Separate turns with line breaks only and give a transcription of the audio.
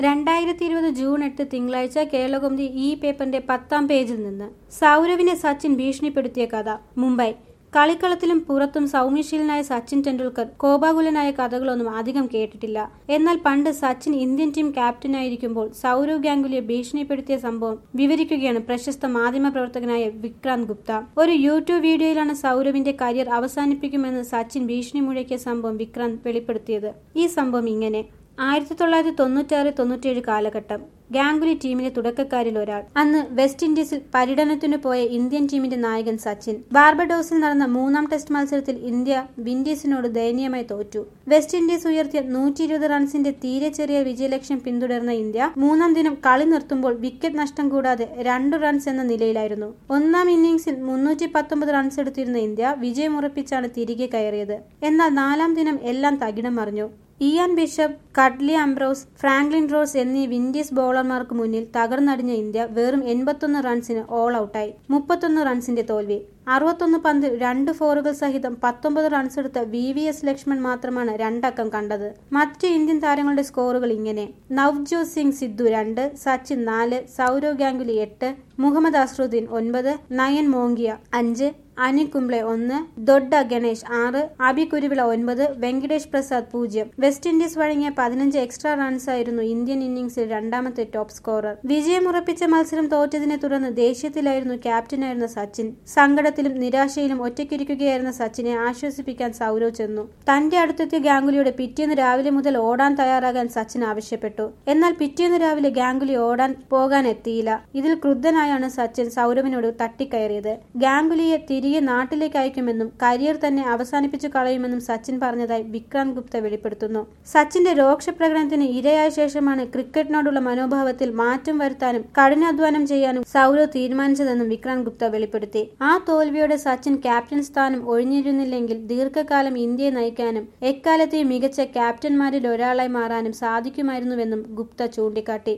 രണ്ടായിരത്തി ഇരുപത് ജൂൺ എട്ട് തിങ്കളാഴ്ച കേരളകൗമുദി ഈ പേപ്പറിന്റെ പത്താം പേജിൽ നിന്ന് സൗരവിനെ സച്ചിൻ ഭീഷണിപ്പെടുത്തിയ കഥ മുംബൈ കളിക്കളത്തിലും പുറത്തും സൗമ്യശീലനായ സച്ചിൻ ടെണ്ടുൽക്കർ കോപാകുലനായ കഥകളൊന്നും അധികം കേട്ടിട്ടില്ല എന്നാൽ പണ്ട് സച്ചിൻ ഇന്ത്യൻ ടീം ക്യാപ്റ്റനായിരിക്കുമ്പോൾ സൗരവ് ഗാംഗുലിയെ ഭീഷണിപ്പെടുത്തിയ സംഭവം വിവരിക്കുകയാണ് പ്രശസ്ത മാധ്യമ പ്രവർത്തകനായ വിക്രാന്ത് ഗുപ്ത ഒരു യൂട്യൂബ് വീഡിയോയിലാണ് സൗരവിന്റെ കരിയർ അവസാനിപ്പിക്കുമെന്ന് സച്ചിൻ ഭീഷണി മുഴക്കിയ സംഭവം വിക്രാന്ത് വെളിപ്പെടുത്തിയത് ഈ സംഭവം ഇങ്ങനെ ആയിരത്തി തൊള്ളായിരത്തി തൊണ്ണൂറ്റാറ് തൊണ്ണൂറ്റേഴ് കാലഘട്ടം ഗാംഗുലി ടീമിലെ തുടക്കക്കാരിൽ ഒരാൾ അന്ന് വെസ്റ്റ് ഇൻഡീസിൽ പര്യടനത്തിനു പോയ ഇന്ത്യൻ ടീമിന്റെ നായകൻ സച്ചിൻ ബാർബഡോസിൽ നടന്ന മൂന്നാം ടെസ്റ്റ് മത്സരത്തിൽ ഇന്ത്യ വിൻഡീസിനോട് ദയനീയമായി തോറ്റു വെസ്റ്റ് ഇൻഡീസ് ഉയർത്തിയ നൂറ്റി ഇരുപത് റൺസിന്റെ തീരെ ചെറിയ വിജയലക്ഷ്യം പിന്തുടർന്ന ഇന്ത്യ മൂന്നാം ദിനം കളി നിർത്തുമ്പോൾ വിക്കറ്റ് നഷ്ടം കൂടാതെ രണ്ട് റൺസ് എന്ന നിലയിലായിരുന്നു ഒന്നാം ഇന്നിംഗ്സിൽ മുന്നൂറ്റി പത്തൊമ്പത് റൺസ് എടുത്തിരുന്ന ഇന്ത്യ വിജയമുറപ്പിച്ചാണ് തിരികെ കയറിയത് എന്നാൽ നാലാം ദിനം എല്ലാം തകിടം മറിഞ്ഞു Ian Bishop Curtly Ambrose Franklyn Rose എന്നീ വിൻഡീസ് ബൌളർമാർക്ക് മുന്നിൽ തകർന്നടിഞ്ഞ ഇന്ത്യ വെറും എൺപത്തൊന്ന് റൺസിന് ഓൾ ഔട്ടായി മുപ്പത്തൊന്ന് റൺസിന്റെ തോൽവി അറുപത്തൊന്ന് പന്തിൽ രണ്ട് ഫോറുകൾ സഹിതം പത്തൊമ്പത് റൺസ് എടുത്ത വി വി എസ് ലക്ഷ്മൺ മാത്രമാണ് രണ്ടക്കം കണ്ടത് മറ്റ് ഇന്ത്യൻ താരങ്ങളുടെ സ്കോറുകൾ ഇങ്ങനെ നവ്ജോത് സിംഗ് സിദ്ധു രണ്ട് സച്ചിൻ നാല് സൗരവ് ഗാംഗുലി എട്ട് മുഹമ്മദ് അസ്രുദ്ദീൻ ഒൻപത് നയൻ മോങ്കിയ അഞ്ച് അനിൽ കുംബ്ലെ ഒന്ന് ദൊഡ്ഡ ഗണേഷ് ആറ് അബി കുരുവിള ഒൻപത് വെങ്കടേഷ് പ്രസാദ് പൂജ്യം വെസ്റ്റ് ഇൻഡീസ് വഴങ്ങിയ പതിനഞ്ച് എക്സ്ട്രാ റൺസ് ആയിരുന്നു ഇന്ത്യൻ ഇന്നിംഗ്സിൽ രണ്ടാമത്തെ ടോപ്പ് സ്കോറർ വിജയമുറപ്പിച്ച മത്സരം തോറ്റതിനെ തുടർന്ന് ദേഷ്യത്തിലായിരുന്നു ക്യാപ്റ്റനായിരുന്ന സച്ചിൻ സങ്കടത്തിലും നിരാശയിലും ഒറ്റയ്ക്കിരിക്കുകയായിരുന്ന സച്ചിനെ ആശ്വസിപ്പിക്കാൻ സൗരവ് ചെന്നു തന്റെ അടുത്തെത്തിയ ഗാംഗുലിയുടെ പിറ്റേന്ന് രാവിലെ മുതൽ ഓടാൻ തയ്യാറാകാൻ സച്ചിൻ ആവശ്യപ്പെട്ടു എന്നാൽ പിറ്റേന്ന് രാവിലെ ഗാംഗുലി ഓടാൻ പോകാൻ എത്തിയില്ല ഇതിൽ ക്രുദ്ധനായാണ് സച്ചിൻ സൗരവിനോട് തട്ടിക്കയറിയത് ഗാംഗുലിയെ തിരികെ നാട്ടിലേക്ക് അയക്കുമെന്നും കരിയർ തന്നെ അവസാനിപ്പിച്ചു കളയുമെന്നും സച്ചിൻ പറഞ്ഞതായി വിക്രാന്ത് ഗുപ്ത വെളിപ്പെടുത്തുന്നു സച്ചിന്റെ രോക്ഷപ്രകടനത്തിന് ഇരയായ ശേഷമാണ് ക്രിക്കറ്റിനോടുള്ള മനോഭാവത്തിൽ മാറ്റം വരുത്താനും കഠിനാധ്വാനം ചെയ്യാനും സൗരവ് തീരുമാനിച്ചതെന്നും വിക്രാന്ത് ഗുപ്ത വെളിപ്പെടുത്തി ആ തോൽവിയോടെ സച്ചിൻ ക്യാപ്റ്റൻ സ്ഥാനം ഒഴിഞ്ഞിരുന്നില്ലെങ്കിൽ ദീർഘകാലം ഇന്ത്യയെ നയിക്കാനും എക്കാലത്തെയും മികച്ച ക്യാപ്റ്റന്മാരിൽ ഒരാളായി മാറാനും സാധിക്കുമായിരുന്നുവെന്നും ഗുപ്ത ചൂണ്ടിക്കാട്ടി